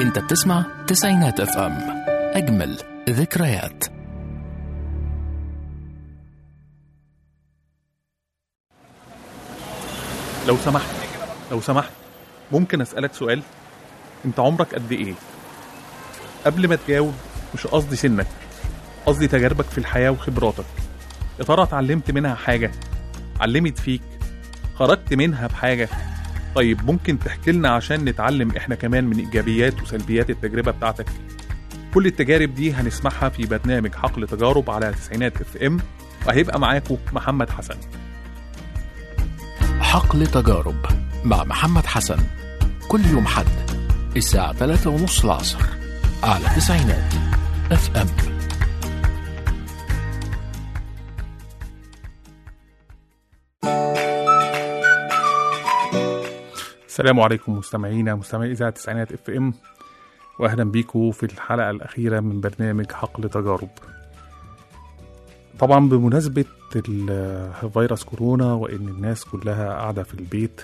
انت بتسمع تسعينات اف ام اجمل ذكريات لو سمحت لو سمحت ممكن اسالك سؤال انت عمرك قد ايه قبل ما تجاوب مش قصدي سنك قصدي تجاربك في الحياه وخبراتك يا ترى اتعلمت منها حاجه علمت فيك خرجت منها بحاجه طيب ممكن تحكي لنا عشان نتعلم احنا كمان من ايجابيات وسلبيات التجربه بتاعتك كل التجارب دي هنسمعها في برنامج حقل تجارب على تسعينات اف ام وهيبقى معاكم محمد حسن حقل تجارب مع محمد حسن كل يوم حد الساعة 3 ونص العصر على تسعينات اف ام السلام عليكم مستمعينا مستمعي اذاعه تسعينات اف ام واهلا بيكم في الحلقه الاخيره من برنامج حقل تجارب طبعا بمناسبه ال- فيروس كورونا وان الناس كلها قاعده في البيت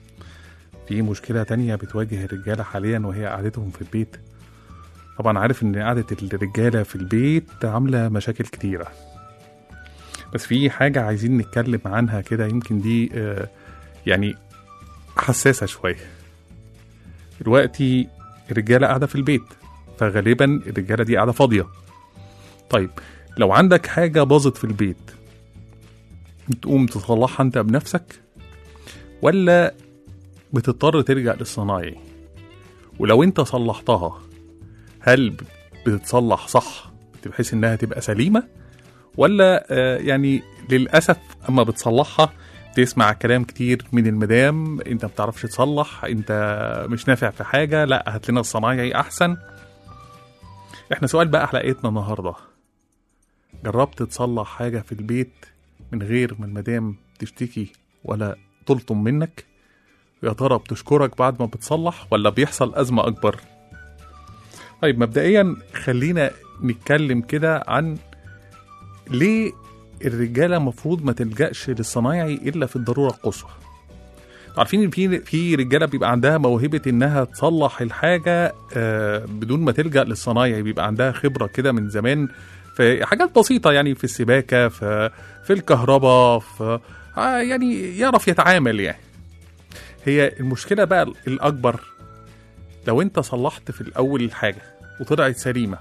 في مشكله تانية بتواجه الرجاله حاليا وهي قعدتهم في البيت طبعا عارف ان قعده الرجاله في البيت عامله مشاكل كتيره بس في حاجه عايزين نتكلم عنها كده يمكن دي آه، يعني حساسه شويه دلوقتي الرجاله قاعده في البيت فغالبا الرجاله دي قاعده فاضيه طيب لو عندك حاجه باظت في البيت تقوم تصلحها انت بنفسك ولا بتضطر ترجع للصنايعي ولو انت صلحتها هل بتتصلح صح بحيث انها تبقى سليمه ولا آه، يعني للاسف اما بتصلحها تسمع كلام كتير من المدام انت ما بتعرفش تصلح انت مش نافع في حاجه لا هات لنا الصنايعي احسن احنا سؤال بقى حلقتنا النهارده جربت تصلح حاجه في البيت من غير ما المدام تشتكي ولا تلطم منك يا ترى بتشكرك بعد ما بتصلح ولا بيحصل ازمه اكبر طيب مبدئيا خلينا نتكلم كده عن ليه الرجاله المفروض ما تلجاش للصنايعي الا في الضروره القصوى عارفين ان في في رجاله بيبقى عندها موهبه انها تصلح الحاجه آه، بدون ما تلجا للصنايعي بيبقى عندها خبره كده من زمان في حاجات بسيطه يعني في السباكه في في الكهرباء في آه، يعني يعرف يتعامل يعني هي المشكله بقى الاكبر لو انت صلحت في الاول الحاجه وطلعت سليمه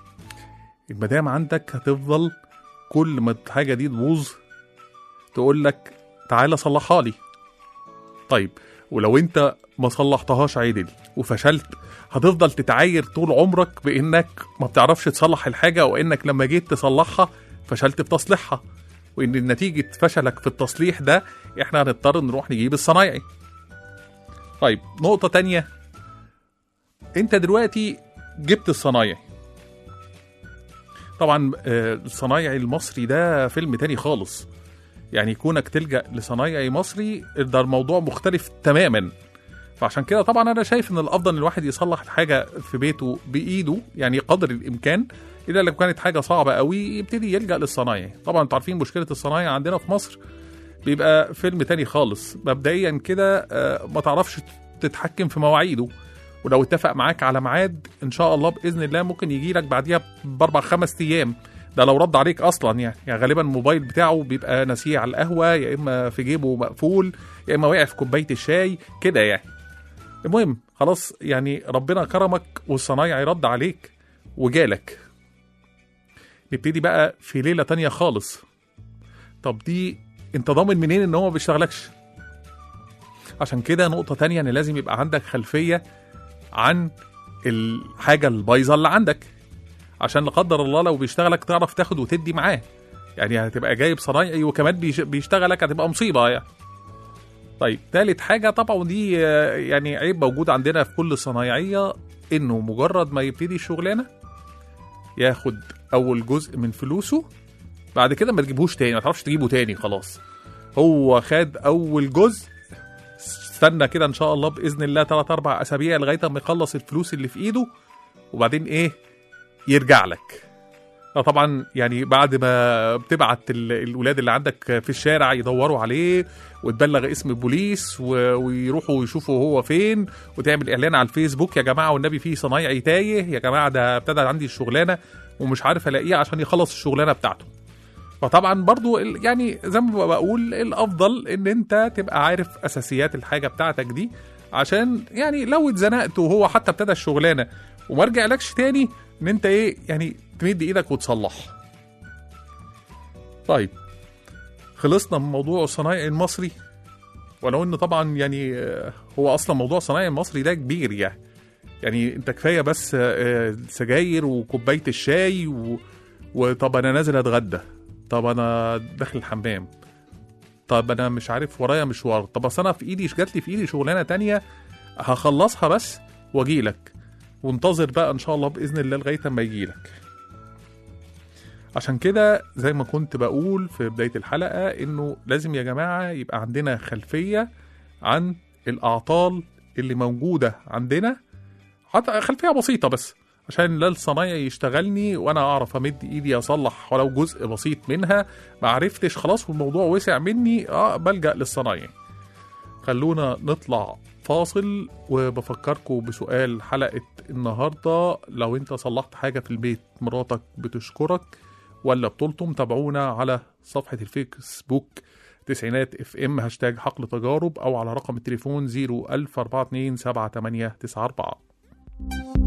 المدام عندك هتفضل كل ما الحاجه دي تبوظ تقول لك تعالى صلحها لي طيب ولو انت ما صلحتهاش عدل وفشلت هتفضل تتعاير طول عمرك بانك ما بتعرفش تصلح الحاجه وانك لما جيت تصلحها فشلت في تصليحها وان نتيجه فشلك في التصليح ده احنا هنضطر نروح نجيب الصنايعي طيب نقطه تانية انت دلوقتي جبت الصنايعي طبعا آه، الصنايعي المصري ده فيلم تاني خالص يعني كونك تلجأ لصنايعي مصري ده الموضوع مختلف تماما فعشان كده طبعا انا شايف ان الافضل ان الواحد يصلح الحاجه في بيته بايده يعني قدر الامكان الا لو كانت حاجه صعبه قوي يبتدي يلجأ للصنايعي طبعا انتوا عارفين مشكله الصنايعي عندنا في مصر بيبقى فيلم تاني خالص مبدئيا كده آه، ما تعرفش تتحكم في مواعيده ولو اتفق معاك على ميعاد ان شاء الله باذن الله ممكن يجي لك بعديها باربع خمس ايام ده لو رد عليك اصلا يعني يعني غالبا الموبايل بتاعه بيبقى ناسيه على القهوه يا اما في جيبه مقفول يا اما واقع في كوبايه الشاي كده يعني المهم خلاص يعني ربنا كرمك والصنايعي رد عليك وجالك نبتدي بقى في ليله تانية خالص طب دي انت ضامن منين ان هو ما بيشتغلكش عشان كده نقطه تانية ان لازم يبقى عندك خلفيه عن الحاجه البايظه اللي عندك عشان لا قدر الله لو بيشتغلك تعرف تاخد وتدي معاه يعني هتبقى جايب صنايعي وكمان بيش- بيشتغلك هتبقى مصيبه يعني طيب تالت حاجه طبعا ودي آه، يعني عيب موجود عندنا في كل صنايعيه انه مجرد ما يبتدي الشغلانه ياخد اول جزء من فلوسه بعد كده ما تجيبهوش تاني ما تعرفش تجيبه تاني خلاص هو خد اول جزء استنى كده ان شاء الله باذن الله 3 4 اسابيع لغايه ما يخلص الفلوس اللي في ايده وبعدين ايه يرجع لك آه طبعا يعني بعد ما بتبعت ال- الولاد اللي عندك في الشارع يدوروا عليه وتبلغ اسم البوليس و- ويروحوا يشوفوا هو فين وتعمل اعلان على الفيسبوك يا جماعه والنبي في صنايعي تايه يا جماعه ده ابتدى عندي الشغلانه ومش عارف الاقيه عشان يخلص الشغلانه بتاعته فطبعا برضو ال- يعني زي ما بقول الافضل ان انت تبقى عارف اساسيات الحاجه بتاعتك دي عشان يعني لو اتزنقت وهو حتى ابتدى الشغلانه وما رجعلكش تاني ان انت ايه يعني تمد ايدك وتصلح طيب خلصنا من موضوع الصنايعي المصري ولو ان طبعا يعني آه، هو اصلا موضوع الصنايعي المصري ده كبير يعني يعني انت كفايه بس آه، السجاير وكوبايه الشاي و... وطب انا نازل اتغدى طب انا داخل الحمام طب انا مش عارف ورايا مشوار طب اصل انا في ايدي جات لي في ايدي شغلانه تانية هخلصها بس واجيلك وانتظر بقى ان شاء الله باذن الله لغايه اما يجيلك عشان كده زي ما كنت بقول في بدايه الحلقه انه لازم يا جماعه يبقى عندنا خلفيه عن الاعطال اللي موجوده عندنا حتى خلفيه بسيطه بس عشان لا الصنايعي يشتغلني وانا اعرف امد ايدي اصلح ولو جزء بسيط منها ما عرفتش خلاص والموضوع وسع مني اه بلجا للصنايعي خلونا نطلع فاصل وبفكركم بسؤال حلقة النهاردة لو انت صلحت حاجة في البيت مراتك بتشكرك ولا بتلطم تابعونا على صفحة الفيسبوك تسعينات اف ام هاشتاج حقل تجارب او على رقم التليفون 010427894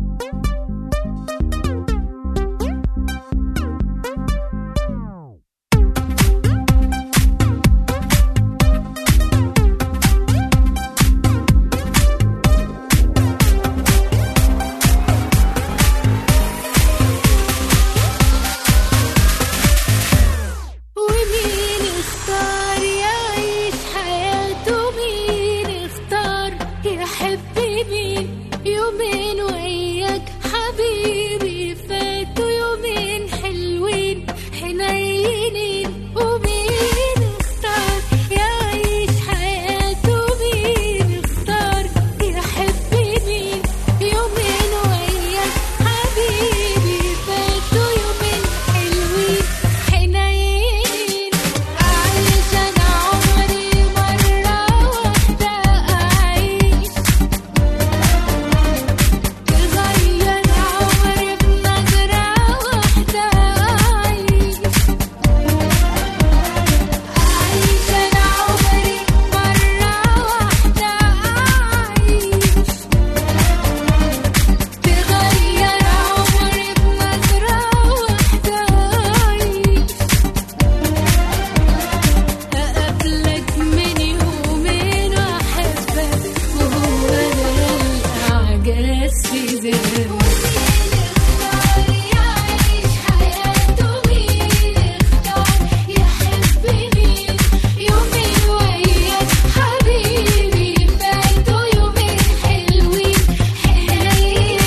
ومين اختار يعيش حياته مين اختار يحب مين يومين وياك حبيبي فاتوا يومين حلوين حنينين ومين اختار يعيش حياته مين اختار يحب مين يومين وياك حبيبي فاتوا يومين حلوين حنين أعيش أنا عمري مرة واحدة أعيش تغير عمري بنظرة واحدة أعيش أعيش أنا عمري مرة واحدة أعيش تغير عمري بنظرة واحدة أعيش أقابلك من يومين وأحبك وهو ده الإعجاز في ذهني يعيش حياته مين اختار يحب مين يومين وياك حبيبي فاتوا يومين حلوين حنين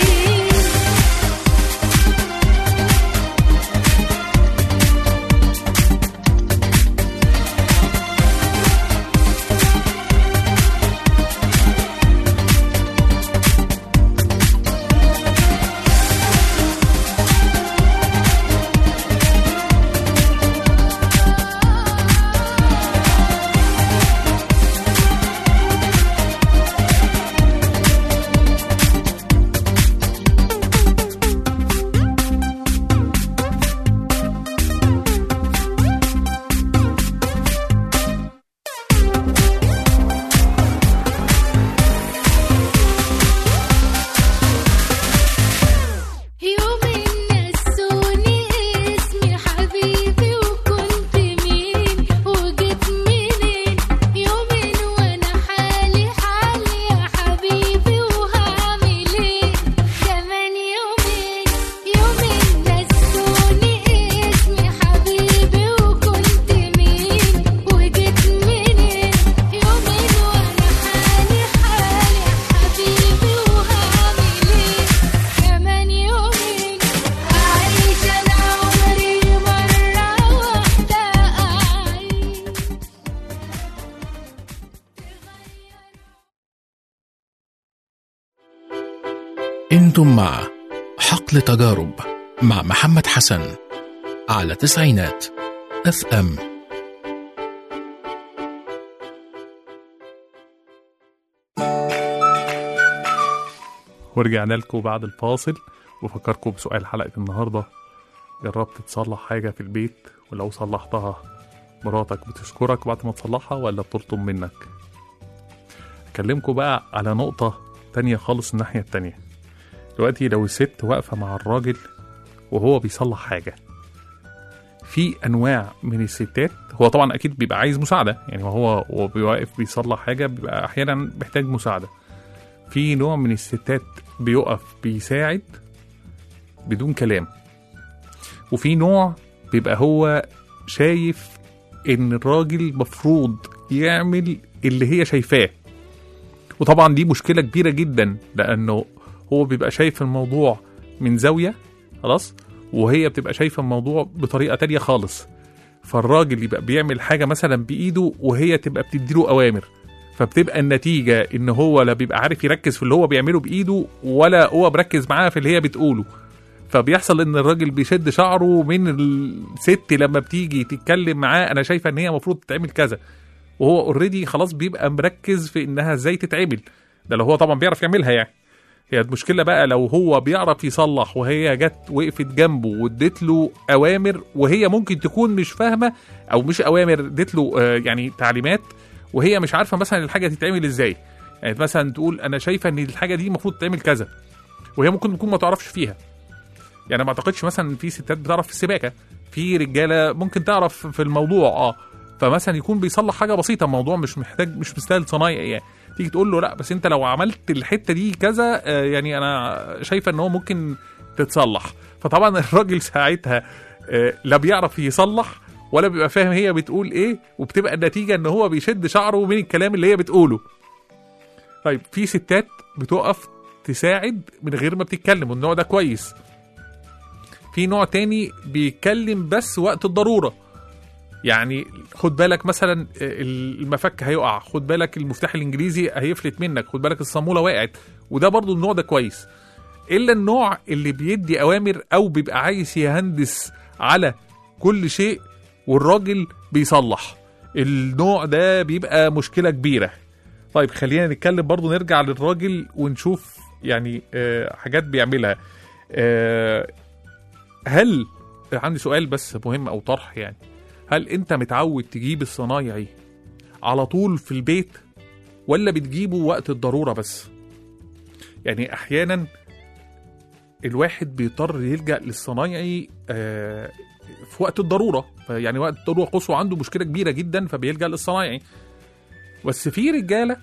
يوم نسوني اسمي حبيبي وكنت مين وجيت منين يومين وانا حالي حالي يا حبيبي وهعمل ايه كمان يومين يومين نسوني اسمي حبيبي وكنت مين وجيت منين يومين وانا حالي حالي يا حبيبي وهعمل ايه كمان يومين أعيش أنا عمري مرة واحدة أعيش انتم مع حقل تجارب مع محمد حسن على تسعينات اف ام ورجعنا لكم بعد الفاصل وفكركم بسؤال حلقة النهاردة جربت تصلح حاجة في البيت ولو صلحتها مراتك بتشكرك بعد ما تصلحها ولا بتلطم منك أكلمكم بقى على نقطة تانية خالص الناحية التانية دلوقتي لو الست واقفة مع الراجل وهو بيصلح حاجة في أنواع من الستات هو طبعا أكيد بيبقى عايز مساعدة يعني هو وهو واقف بيصلح حاجة بيبقى أحيانا محتاج مساعدة في نوع من الستات بيقف بيساعد بدون كلام وفي نوع بيبقى هو شايف ان الراجل مفروض يعمل اللي هي شايفاه وطبعا دي مشكلة كبيرة جدا لانه هو بيبقى شايف الموضوع من زاوية خلاص وهي بتبقى شايفة الموضوع بطريقة تانية خالص فالراجل يبقى بيعمل حاجة مثلا بإيده وهي تبقى بتديله أوامر فبتبقى النتيجة إن هو لا بيبقى عارف يركز في اللي هو بيعمله بإيده ولا هو مركز معاها في اللي هي بتقوله فبيحصل إن الراجل بيشد شعره من الست لما بتيجي تتكلم معاه أنا شايفة إن هي المفروض تتعمل كذا وهو اوريدي خلاص بيبقى مركز في إنها إزاي تتعمل ده لو هو طبعا بيعرف يعملها يعني هي المشكلة بقى لو هو بيعرف يصلح وهي جت وقفت جنبه واديت له أوامر وهي ممكن تكون مش فاهمة أو مش أوامر اديت له آه، يعني تعليمات وهي مش عارفة مثلا الحاجة تتعمل إزاي يعني مثلا تقول أنا شايفة إن الحاجة دي المفروض تتعمل كذا وهي ممكن تكون ما تعرفش فيها يعني ما أعتقدش مثلا في ستات بتعرف في السباكة في رجالة ممكن تعرف في الموضوع اه فمثلا يكون بيصلح حاجة بسيطة الموضوع مش محتاج مش مستاهل صنايعي يعني تيجي تقول له لا بس انت لو عملت الحته دي كذا آه، يعني انا شايفه ان هو ممكن تتصلح فطبعا الراجل ساعتها آه، لا بيعرف يصلح ولا بيبقى فاهم هي بتقول ايه وبتبقى النتيجه ان هو بيشد شعره من الكلام اللي هي بتقوله طيب في ستات بتقف تساعد من غير ما بتتكلم والنوع ده كويس في نوع تاني بيتكلم بس وقت الضروره يعني خد بالك مثلا المفك هيقع خد بالك المفتاح الانجليزي هيفلت منك خد بالك الصاموله وقعت وده برضو النوع ده كويس الا النوع اللي بيدي اوامر او بيبقى عايز يهندس على كل شيء والراجل بيصلح النوع ده بيبقى مشكله كبيره طيب خلينا نتكلم برضو نرجع للراجل ونشوف يعني آه، حاجات بيعملها آه، هل عندي سؤال بس مهم او طرح يعني هل انت متعود تجيب الصنايعي على طول في البيت ولا بتجيبه وقت الضرورة بس يعني احيانا الواحد بيضطر يلجأ للصنايعي آه، في وقت الضرورة يعني وقت الضرورة قصوى عنده مشكلة كبيرة جدا فبيلجأ للصنايعي بس في رجالة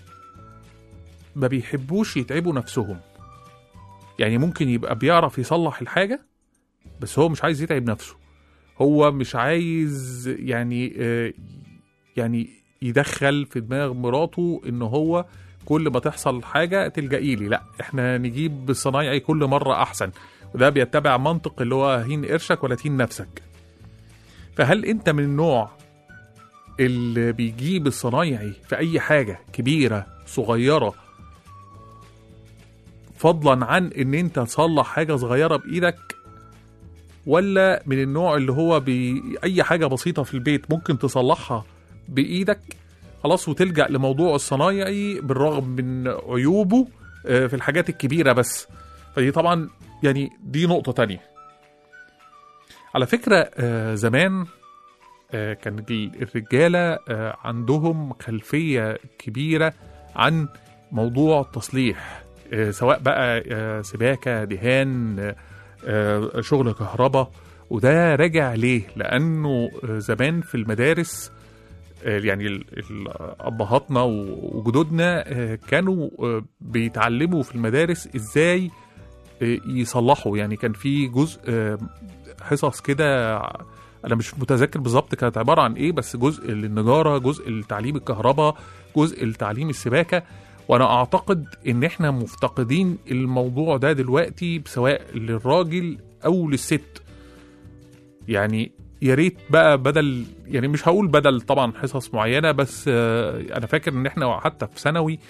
ما بيحبوش يتعبوا نفسهم يعني ممكن يبقى بيعرف يصلح الحاجة بس هو مش عايز يتعب نفسه هو مش عايز يعني آه، يعني يدخل في دماغ مراته ان هو كل ما تحصل حاجه تلجئي لي لا احنا نجيب الصنايعي كل مره احسن وده بيتبع منطق اللي هو هين قرشك ولا تهين نفسك فهل انت من النوع اللي بيجيب الصنايعي في اي حاجه كبيره صغيره فضلا عن ان انت تصلح حاجه صغيره بايدك ولا من النوع اللي هو بي... اي حاجه بسيطه في البيت ممكن تصلحها بايدك خلاص وتلجا لموضوع الصنايعي بالرغم من عيوبه آه، في الحاجات الكبيره بس فدي طبعا يعني دي نقطه تانية على فكره آه، زمان آه، كان ال- الرجاله آه، عندهم خلفيه كبيره عن موضوع التصليح آه، سواء بقى آه، سباكه دهان آه، آه، شغل كهرباء وده راجع ليه؟ لأنه آه، زمان في المدارس آه، يعني ال- ال- أبهاتنا و- وجدودنا آه، كانوا آه، بيتعلموا في المدارس إزاي آه، يصلحوا يعني كان في جزء آه، حصص كده أنا مش متذكر بالظبط كانت عبارة عن إيه بس جزء للنجارة جزء لتعليم الكهرباء جزء لتعليم السباكة وانا اعتقد ان احنا مفتقدين الموضوع ده دلوقتي سواء للراجل او للست يعني يا ريت بقى بدل يعني مش هقول بدل طبعا حصص معينه بس آه، انا فاكر ان احنا حتى في ثانوي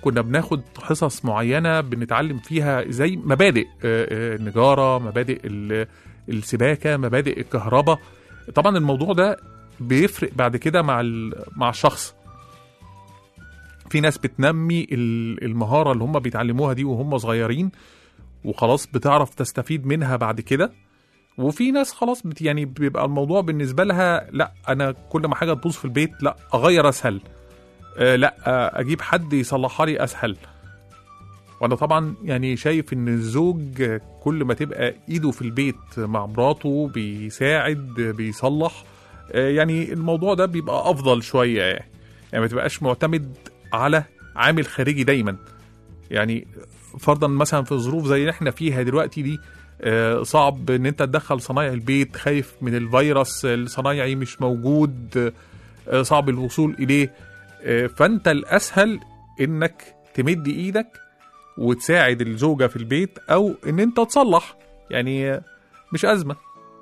كنا بناخد حصص معينه بنتعلم فيها زي مبادئ آه، آه، النجاره مبادئ ال- السباكه مبادئ الكهرباء طبعا الموضوع ده بيفرق بعد كده مع ال- مع الشخص في ناس بتنمي ال- المهاره اللي هم بيتعلموها دي وهم صغيرين وخلاص بتعرف تستفيد منها بعد كده وفي ناس خلاص بت يعني بيبقى الموضوع بالنسبه لها لا انا كل ما حاجه تبوظ في البيت لا اغير اسهل آه لا آه اجيب حد يصلحها لي اسهل وانا طبعا يعني شايف ان الزوج آه، كل ما تبقى ايده في البيت مع مراته بيساعد آه، بيصلح آه، يعني الموضوع ده بيبقى افضل شويه يعني يعني ما تبقاش معتمد على عامل خارجي دايما يعني فرضا مثلا في الظروف زي اللي احنا فيها دلوقتي دي آه، صعب ان انت تدخل صنايع البيت خايف من الفيروس الصنايعي مش موجود آه، صعب الوصول اليه آه، فانت الاسهل انك تمد ايدك وتساعد الزوجة في البيت او ان انت تصلح يعني آه، مش ازمة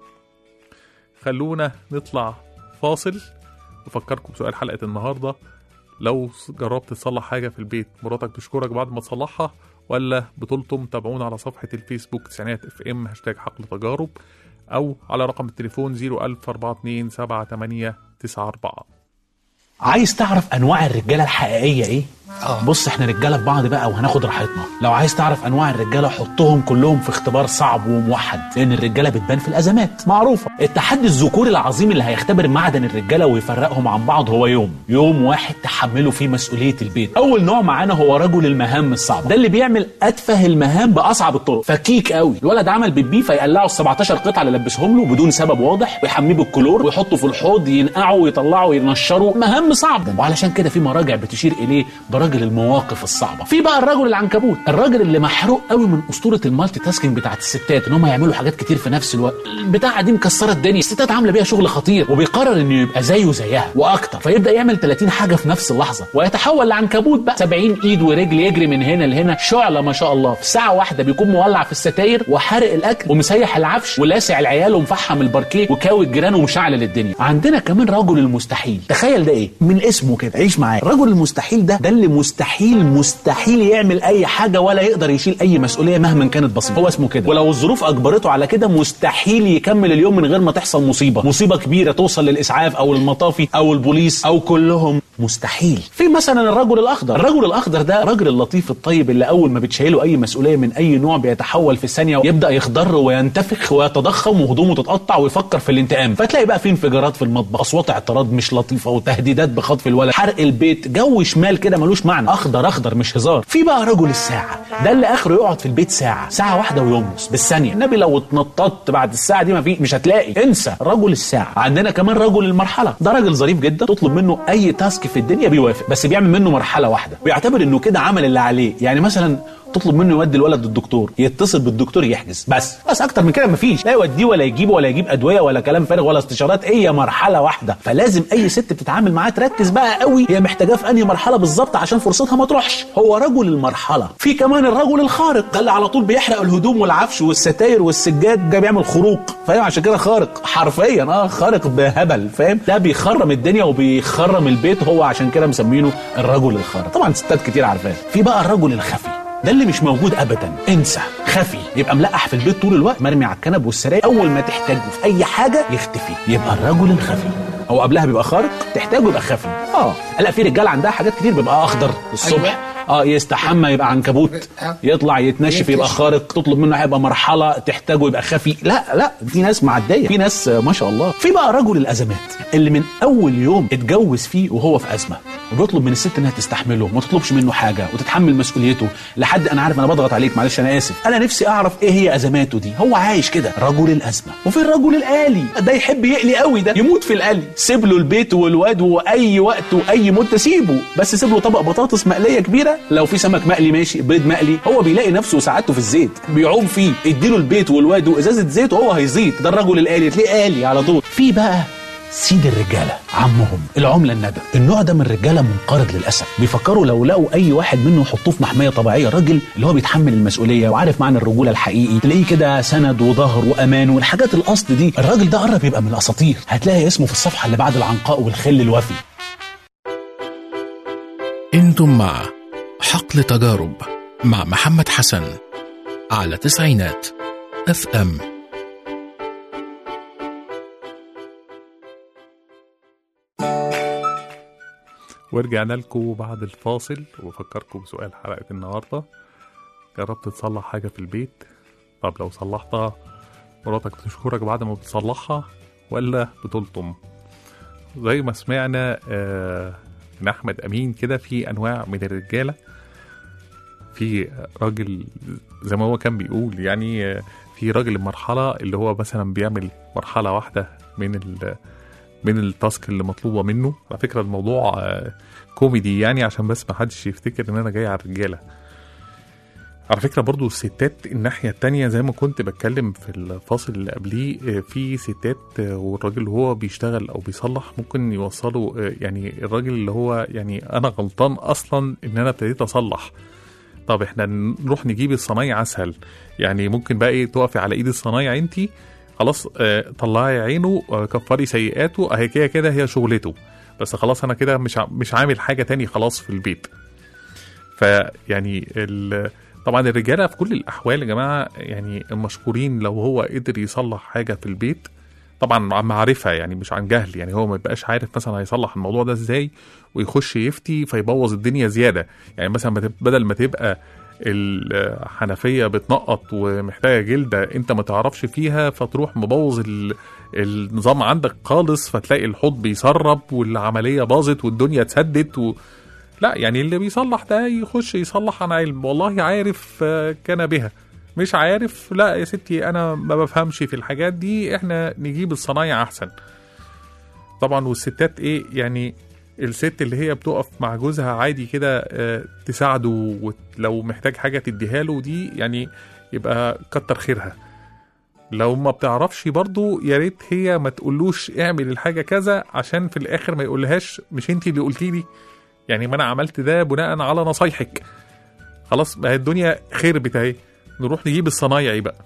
خلونا نطلع فاصل افكركم بسؤال حلقة النهاردة لو جربت تصلح حاجة في البيت مراتك تشكرك بعد ما تصلحها ولا بطولتم تابعونا على صفحة الفيسبوك تسعينات اف ام هاشتاج حقل تجارب أو على رقم التليفون 010427894 عايز تعرف انواع الرجاله الحقيقيه ايه بص احنا رجاله في بعض بقى وهناخد راحتنا لو عايز تعرف انواع الرجاله حطهم كلهم في اختبار صعب وموحد لان الرجاله بتبان في الازمات معروفه التحدي الذكوري العظيم اللي هيختبر معدن الرجاله ويفرقهم عن بعض هو يوم يوم واحد تحملوا فيه مسؤوليه البيت اول نوع معانا هو رجل المهام الصعبه ده اللي بيعمل اتفه المهام باصعب الطرق فكيك قوي الولد عمل بيبي فيقلعوا ال 17 قطعه اللي لبسهم له بدون سبب واضح ويحميه بالكلور ويحطه في الحوض ينقعه ويطلعه وينشره مهام صعبه وعلشان كده في مراجع بتشير اليه برجل المواقف الصعبه في بقى الرجل العنكبوت الراجل اللي محروق قوي من اسطوره المالتي تاسكينج بتاعت الستات ان هم يعملوا حاجات كتير في نفس الوقت البتاعه دي مكسره الدنيا الستات عامله بيها شغل خطير وبيقرر انه يبقى زيه زيها واكتر فيبدا يعمل 30 حاجه في نفس اللحظه ويتحول لعنكبوت بقى 70 ايد ورجل يجري من هنا لهنا شعله ما شاء الله في ساعه واحده بيكون مولع في الستاير وحارق الاكل ومسيح العفش ولاسع العيال ومفحم الباركيه وكاوي الجيران ومشعل الدنيا عندنا كمان رجل المستحيل تخيل ده ايه من اسمه كده عيش معايا الرجل المستحيل ده ده اللي مستحيل مستحيل يعمل اي حاجه ولا يقدر يشيل اي مسؤوليه مهما كانت بسيطه هو اسمه كده ولو الظروف اجبرته على كده مستحيل يكمل اليوم من غير ما تحصل مصيبه مصيبه كبيره توصل للاسعاف او المطافي او البوليس او كلهم مستحيل في مثلا الرجل الاخضر الرجل الاخضر ده الراجل اللطيف الطيب اللي اول ما بتشيله اي مسؤوليه من اي نوع بيتحول في ثانيه ويبدا يخضر وينتفخ ويتضخم وهدومه تتقطع ويفكر في الانتقام فتلاقي بقى في انفجارات في المطبخ اصوات اعتراض مش لطيفه وتهديدات بخطف الولد حرق البيت جو شمال كده ملوش معنى اخضر اخضر مش هزار في بقى رجل الساعه ده اللي اخره يقعد في البيت ساعه ساعه واحده ويمص بالثانيه النبي لو اتنططت بعد الساعه دي ما في مش هتلاقي انسى رجل الساعه عندنا كمان رجل المرحله ده راجل ظريف جدا تطلب منه اي تاسك في الدنيا بيوافق بس بيعمل منه مرحله واحده بيعتبر انه كده عمل اللي عليه يعني مثلا تطلب منه يودي الولد للدكتور يتصل بالدكتور يحجز بس بس اكتر من كده مفيش لا يوديه ولا يجيبه ولا يجيب ادويه ولا كلام فارغ ولا استشارات هي مرحله واحده فلازم اي ست بتتعامل معاه تركز بقى قوي هي محتاجاه في انهي مرحله بالظبط عشان فرصتها ما تروحش هو رجل المرحله في كمان الرجل الخارق ده اللي على طول بيحرق الهدوم والعفش والستاير والسجاد ده بيعمل خروق فاهم عشان كده خارق حرفيا اه خارق بهبل فاهم ده بيخرم الدنيا وبيخرم البيت هو عشان كده مسمينه الرجل الخارق طبعا ستات كتير عارفاه في بقى الرجل الخفي ده اللي مش موجود ابدا انسى خفي يبقى ملقح في البيت طول الوقت مرمي على الكنب والسراير اول ما تحتاجه في اي حاجه يختفي يبقى الرجل الخفي هو قبلها بيبقى خارق تحتاجه يبقى خفي اه لا في رجال عندها حاجات كتير بيبقى اخضر الصبح اه يستحمى يبقى عنكبوت يطلع يتنشف يبقى خارق تطلب منه هيبقى مرحله تحتاجه يبقى خفي لا لا في ناس معديه في ناس آه، ما شاء الله في بقى رجل الازمات اللي من اول يوم اتجوز فيه وهو في ازمه وبيطلب من الست انها تستحمله وما تطلبش منه حاجه وتتحمل مسؤوليته لحد انا عارف انا بضغط عليك معلش انا اسف انا نفسي اعرف ايه هي ازماته دي هو عايش كده رجل الازمه وفي الرجل الالي ده يحب يقلي قوي ده يموت في القلي سيب له البيت والواد واي وقت واي مده سيبه بس سيب له طبق بطاطس مقليه كبيره لو في سمك مقلي ماشي بيض مقلي هو بيلاقي نفسه وسعادته في الزيت بيعوم فيه اديله البيت والواد وازازه زيت وهو هيزيد ده الرجل الالي تلاقيه الي على طول في بقى سيد الرجاله عمهم العمله الندى النوع ده من الرجاله منقرض للاسف بيفكروا لو لقوا اي واحد منه يحطوه في محميه طبيعيه راجل اللي هو بيتحمل المسؤوليه وعارف معنى الرجوله الحقيقي تلاقيه كده سند وظهر وامان والحاجات الاصل دي الراجل ده قرب يبقى من الاساطير هتلاقي اسمه في الصفحه اللي بعد العنقاء والخل الوفي انتم مع حقل تجارب مع محمد حسن على تسعينات اف ام ورجعنا لكم بعد الفاصل وبفكركم بسؤال حلقة النهاردة جربت تصلح حاجة في البيت طب لو صلحتها مراتك تشكرك بعد ما بتصلحها ولا بتلطم زي ما سمعنا آه، من أحمد أمين كده في أنواع من الرجالة في راجل زي ما هو كان بيقول يعني آه، في راجل المرحلة اللي هو مثلا بيعمل مرحلة واحدة من ال من التاسك اللي مطلوبة منه على فكرة الموضوع آه، كوميدي يعني عشان بس ما حدش يفتكر ان انا جاي على الرجالة على فكرة برضو الستات الناحية التانية زي ما كنت بتكلم في الفاصل اللي قبليه آه، في ستات آه، والراجل اللي هو بيشتغل او بيصلح ممكن يوصلوا آه، يعني الراجل اللي هو يعني انا غلطان اصلا ان انا ابتديت اصلح طب احنا نروح نجيب الصنايع اسهل يعني ممكن بقى ايه تقفي على ايد الصنايع انتي خلاص آه، طلعي عينه آه، كفري سيئاته اهي كده كده هي شغلته بس خلاص انا كده مش ع- مش عامل حاجه تاني خلاص في البيت فيعني ال- طبعا الرجاله في كل الاحوال يا جماعه يعني المشكورين لو هو قدر يصلح حاجه في البيت طبعا عن معرفه يعني مش عن جهل يعني هو ما يبقاش عارف مثلا هيصلح الموضوع ده ازاي ويخش يفتي فيبوظ الدنيا زياده يعني مثلا ما تب- بدل ما تبقى الحنفيه بتنقط ومحتاجه جلده انت ما تعرفش فيها فتروح مبوظ ال- النظام عندك خالص فتلاقي الحوض بيسرب والعمليه باظت والدنيا اتسدت و... لا يعني اللي بيصلح ده يخش يصلح عن علم والله عارف آه، كان بها مش عارف لا يا ستي انا ما بفهمش في الحاجات دي احنا نجيب الصنايع احسن طبعا والستات ايه يعني الست اللي هي بتقف مع جوزها عادي كده آه، تساعده ولو محتاج حاجه تديها له دي يعني يبقى كتر خيرها لو ما بتعرفش برضو يا ريت هي ما تقولوش اعمل الحاجه كذا عشان في الاخر ما يقولهاش مش انت اللي قلتي لي يعني ما انا عملت ده بناء على نصايحك خلاص ما هي الدنيا خربت اهي نروح نجيب الصنايعي بقى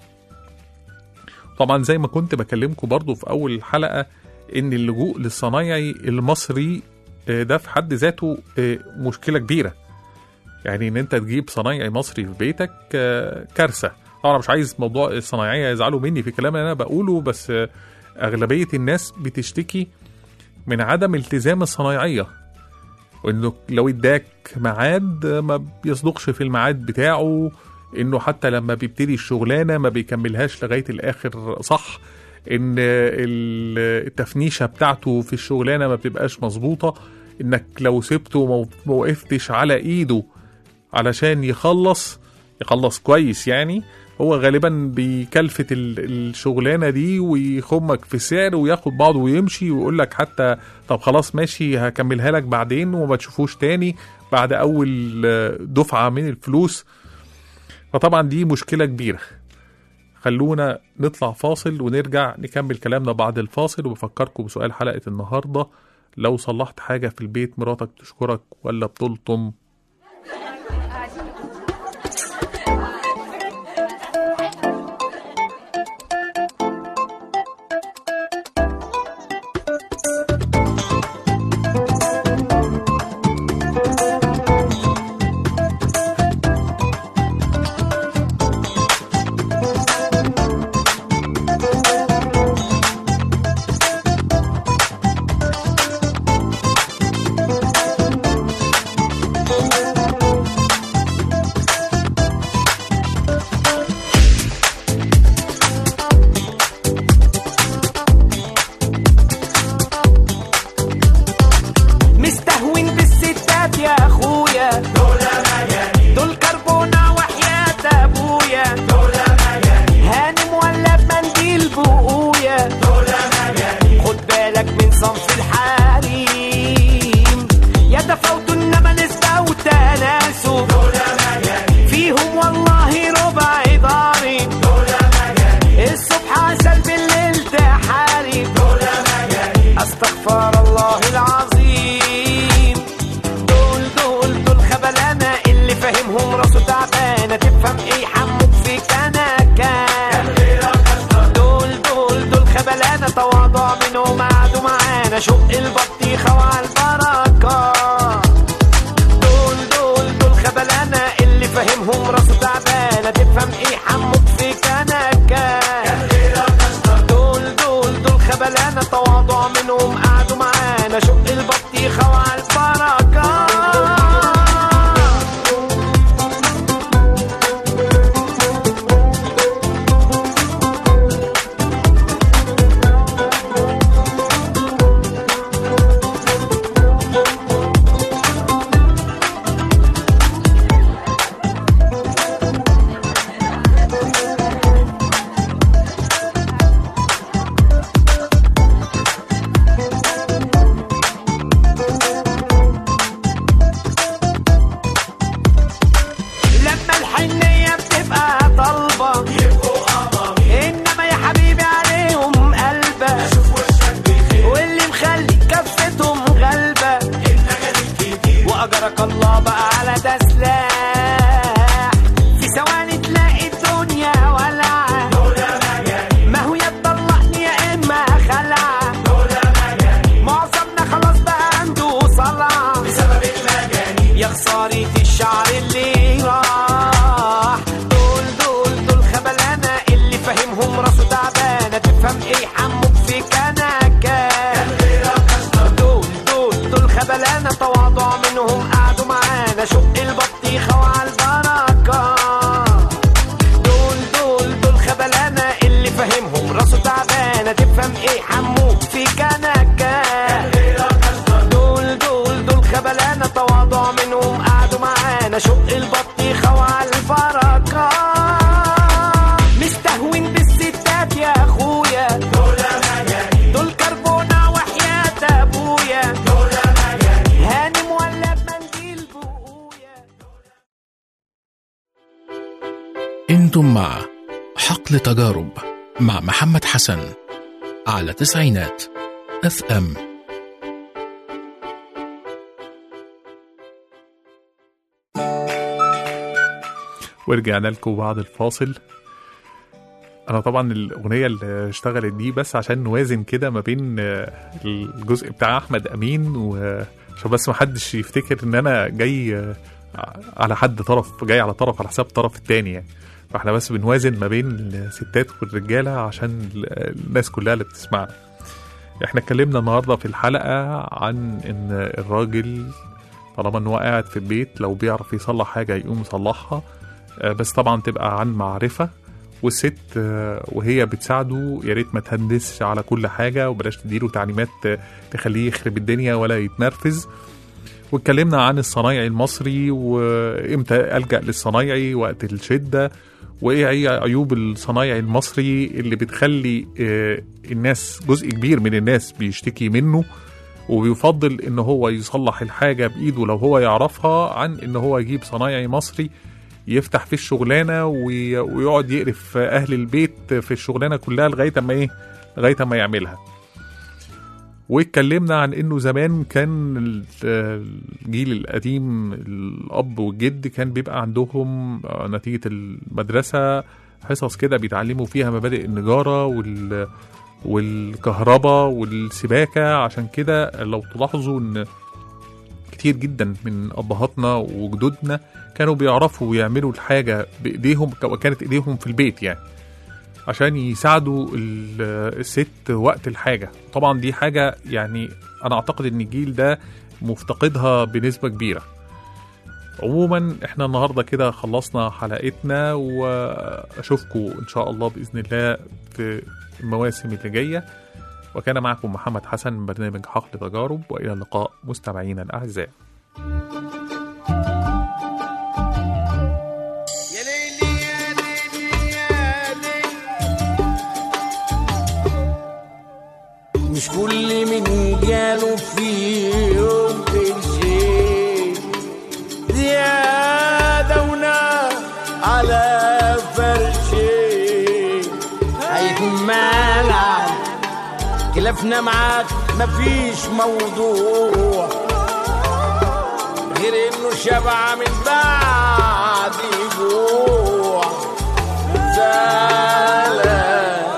طبعا زي ما كنت بكلمكم برضو في اول الحلقه ان اللجوء للصنايعي المصري آه، ده في حد ذاته آه، مشكله كبيره يعني ان انت تجيب صنايعي مصري في بيتك آه، كارثه طبعا انا مش عايز موضوع الصنايعيه يزعلوا مني في الكلام اللي انا بقوله بس آه، اغلبيه الناس بتشتكي من عدم التزام الصنايعيه وانه لو اداك ميعاد ما بيصدقش في الميعاد بتاعه انه حتى لما بيبتدي الشغلانه ما بيكملهاش لغايه الاخر صح ان ال- التفنيشه بتاعته في الشغلانه ما بتبقاش مظبوطه انك لو سبته وما ما وقفتش على ايده علشان يخلص يخلص كويس يعني هو غالبا بيكلفت ال- الشغلانه دي ويخمك في سعر وياخد بعضه ويمشي ويقول لك حتى طب خلاص ماشي هكملها لك بعدين وما تشوفوش تاني بعد اول آه، دفعه من الفلوس فطبعا دي مشكله كبيره خلونا نطلع فاصل ونرجع نكمل كلامنا بعد الفاصل وبفكركم بسؤال حلقه النهارده لو صلحت حاجه في البيت مراتك تشكرك ولا بتلطم Thank فاهمهم راسه تعبانه تفهم ايه حمك في كنكه دول دول دول خبلانه تواضع منهم قعدوا معانا شق البطيخه وعلى البركه لما الحنية بتبقى طالبة إنما يا حبيبي عليهم قلبة واللي مخلي كفتهم غلبة وأجرك الله بقى على ده سلاح في ثواني تلاقي الدنيا ولعة ما هو يا تطلقني يا إما خلعة معظمنا خلاص بقى عنده صلع يا خسارة الشعر اللي راح دول دول دول خبلانة اللي فاهمهم راسه تعبانة تفهم ايه حمك في كنكة دول دول دول خبلانة تواضع منهم قعدوا معانا شق البطيخة وعلى البركة دول دول دول خبلانة اللي فاهمهم راسه تعبانة تفهم ايه حموك في كنكة دول دول دول خبلانة تواضع منهم قعدوا معانا شق البطيخة وعلى البركة مستهون بالستات يا اخويا دول كربونة وحياة ابويا هانم ولا بمنديل بقويا انتم مع حقل تجارب مع محمد حسن على تسعينات اف ام ورجعنا لكم بعد الفاصل انا طبعا الاغنيه اللي اشتغلت دي بس عشان نوازن كده ما بين آه، الجزء بتاع احمد امين وعشان بس ما حدش يفتكر ان انا جاي آه، على حد طرف جاي على طرف على حساب الطرف التاني يعني فاحنا بس بنوازن ما بين الستات والرجاله عشان ال- الناس كلها اللي بتسمعنا احنا اتكلمنا النهارده في الحلقه عن ان الراجل طالما ان هو قاعد في البيت لو بيعرف يصلح حاجه يقوم يصلحها آه، بس طبعا تبقى عن معرفه والست آه، وهي بتساعده يا ريت ما تهندسش على كل حاجه وبلاش تديله تعليمات آه، تخليه يخرب الدنيا ولا يتنرفز واتكلمنا عن الصنايعي المصري وامتى الجا للصنايعي وقت الشده وايه هي عيوب الصنايعي المصري اللي بتخلي آه، الناس جزء كبير من الناس بيشتكي منه وبيفضل ان هو يصلح الحاجه بايده لو هو يعرفها عن ان هو يجيب صنايعي مصري يفتح في الشغلانه وي- ويقعد يقرف اهل البيت في الشغلانه كلها لغايه اما ايه لغايه اما يعملها واتكلمنا عن انه زمان كان ال- الجيل القديم الاب والجد كان بيبقى عندهم آه، نتيجه المدرسه حصص كده بيتعلموا فيها مبادئ النجاره وال والكهرباء والسباكه عشان كده لو تلاحظوا ان كتير جدا من ابهاتنا وجدودنا كانوا بيعرفوا يعملوا الحاجه بايديهم وكانت ايديهم في البيت يعني عشان يساعدوا ال- الست وقت الحاجه طبعا دي حاجه يعني انا اعتقد ان الجيل ده مفتقدها بنسبه كبيره عموما احنا النهارده كده خلصنا حلقتنا واشوفكم ان شاء الله باذن الله في المواسم اللي جايه وكان معكم محمد حسن من برنامج حقل تجارب والى اللقاء مستمعينا الاعزاء يا ليلي يا ليلي يا ليلي مش كل من جاله في يوم قرشين زيادة ونار على فرشين هيكون مالك خلافنا معاك مفيش موضوع غير انه شبع من بعد جوع زعلان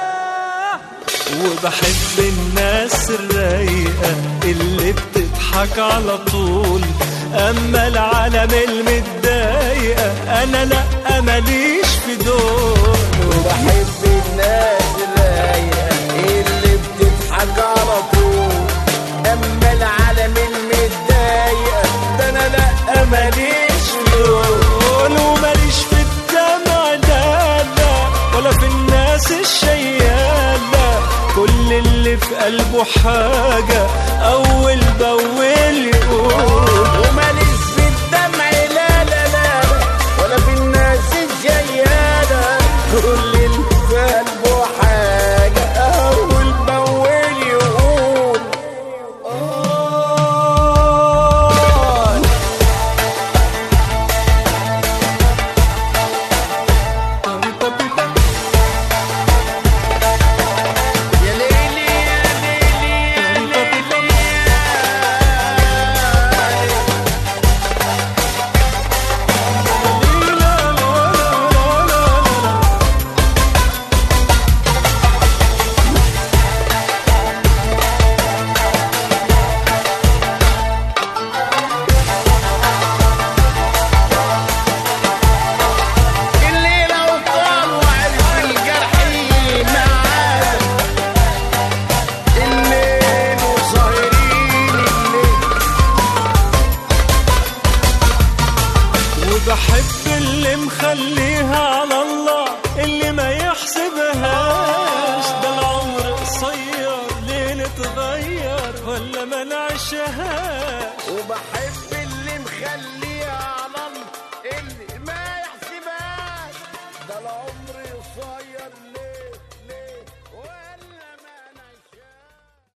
وبحب الناس الرايقة اللي بتضحك على طول أما العالم المتضايق الرايقة أنا لأ ماليش في دول وبحب الناس الرايقة اللي بتضحك على طول أما العالم المتضايقة ده أنا لأ ماليش دول وماليش في الدمع لا لا ولا في الناس الشيالة كل اللي في قلبه حاجة أول بأول يقول وماليش في الدمع لا لا لا ولا في الناس الجيالة كل اللي في قلبه حاجة أول بأول يقول آه يا ليلي يا ليلي يا ليلي الليلة وقام وعرف الجرحين معانا الليل وسهرين الليل وبحب اللي مخليها